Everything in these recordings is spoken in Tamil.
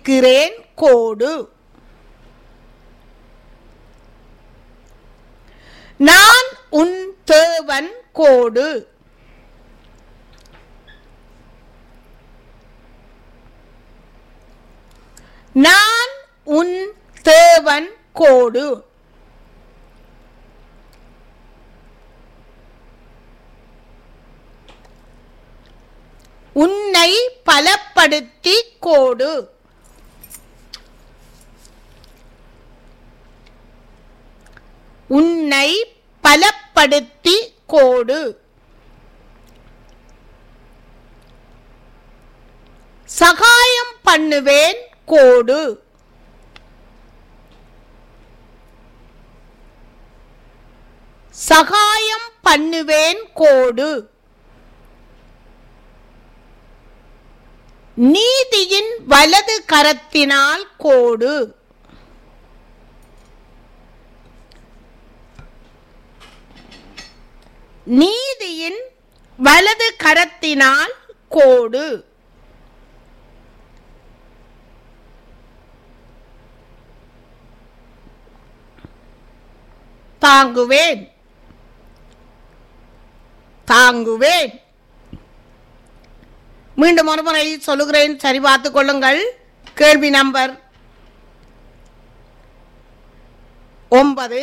இருக்கிறேன் கோடு நான் உன் தேவன் கோடு நான் உன் தேவன் கோடு உன்னை பலப்படுத்தி கோடு உன்னை பலப்படுத்தி கோடு சகாயம் பண்ணுவேன் கோடு சகாயம் பண்ணுவேன் கோடு நீதியின் வலது கரத்தினால் கோடு நீதியின் வலது கரத்தினால் கோடு தாங்குவேன் தாங்குவேன் மீண்டும் ஒரு முறை சொல்லுகிறேன் சரி பார்த்துக் கொள்ளுங்கள் கேள்வி நம்பர் ஒன்பது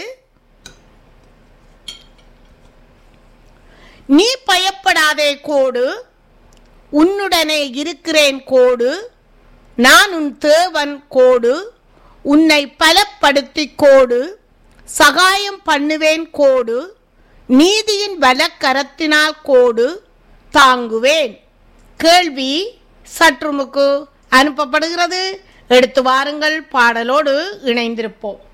நீ பயப்படாதே கோடு உன்னுடனே இருக்கிறேன் கோடு நான் உன் தேவன் கோடு உன்னை பலப்படுத்தி கோடு சகாயம் பண்ணுவேன் கோடு நீதியின் வலக்கரத்தினால் கோடு தாங்குவேன் கேள்வி சற்றுமுக்கு அனுப்பப்படுகிறது எடுத்து வாருங்கள் பாடலோடு இணைந்திருப்போம்